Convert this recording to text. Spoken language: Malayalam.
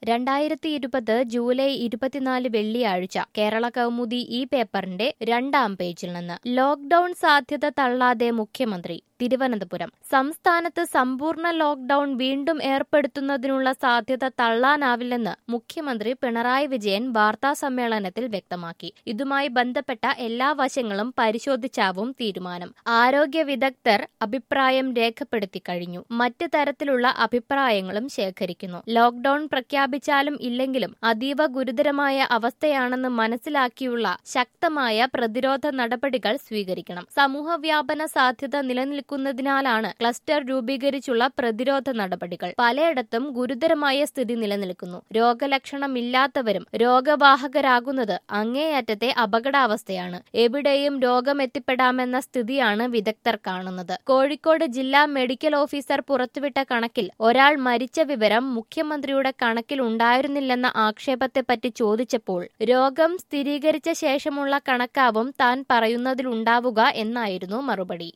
രണ്ടായിരത്തി ഇരുപത് ജൂലൈ ഇരുപത്തിനാല് വെള്ളിയാഴ്ച കേരള കൗമുദി ഈ പേപ്പറിന്റെ രണ്ടാം പേജിൽ നിന്ന് ലോക്ഡൌൺ സാധ്യത തള്ളാതെ മുഖ്യമന്ത്രി തിരുവനന്തപുരം സംസ്ഥാനത്ത് സമ്പൂർണ്ണ ലോക്ഡൌൺ വീണ്ടും ഏർപ്പെടുത്തുന്നതിനുള്ള സാധ്യത തള്ളാനാവില്ലെന്ന് മുഖ്യമന്ത്രി പിണറായി വിജയൻ വാർത്താസമ്മേളനത്തിൽ വ്യക്തമാക്കി ഇതുമായി ബന്ധപ്പെട്ട എല്ലാ വശങ്ങളും പരിശോധിച്ചാവും തീരുമാനം ആരോഗ്യ വിദഗ്ധർ അഭിപ്രായം രേഖപ്പെടുത്തി കഴിഞ്ഞു മറ്റ് തരത്തിലുള്ള അഭിപ്രായങ്ങളും ശേഖരിക്കുന്നു ലോക്ഡൌൺ പ്രഖ്യാപിച്ചാലും ഇല്ലെങ്കിലും അതീവ ഗുരുതരമായ അവസ്ഥയാണെന്ന് മനസ്സിലാക്കിയുള്ള ശക്തമായ പ്രതിരോധ നടപടികൾ സ്വീകരിക്കണം സമൂഹവ്യാപന സാധ്യത നിലനിൽക്കുന്നതിനാലാണ് ക്ലസ്റ്റർ രൂപീകരിച്ചുള്ള പ്രതിരോധ നടപടികൾ പലയിടത്തും ഗുരുതരമായ സ്ഥിതി നിലനിൽക്കുന്നു രോഗലക്ഷണമില്ലാത്തവരും രോഗവാഹകരാകുന്നത് അങ്ങേയറ്റത്തെ അപകടാവസ്ഥയാണ് എവിടെയും രോഗം എത്തിപ്പെടാമെന്ന സ്ഥിതിയാണ് വിദഗ്ധർ കാണുന്നത് കോഴിക്കോട് ജില്ലാ മെഡിക്കൽ ഓഫീസർ പുറത്തുവിട്ട കണക്കിൽ ഒരാൾ മരിച്ച വിവരം മുഖ്യമന്ത്രിയുടെ കണക്കിൽ ഉണ്ടായിരുന്നില്ലെന്ന ആക്ഷേപത്തെപ്പറ്റി ചോദിച്ചപ്പോൾ രോഗം സ്ഥിരീകരിച്ച ശേഷമുള്ള കണക്കാവും താൻ പറയുന്നതിലുണ്ടാവുക എന്നായിരുന്നു മറുപടി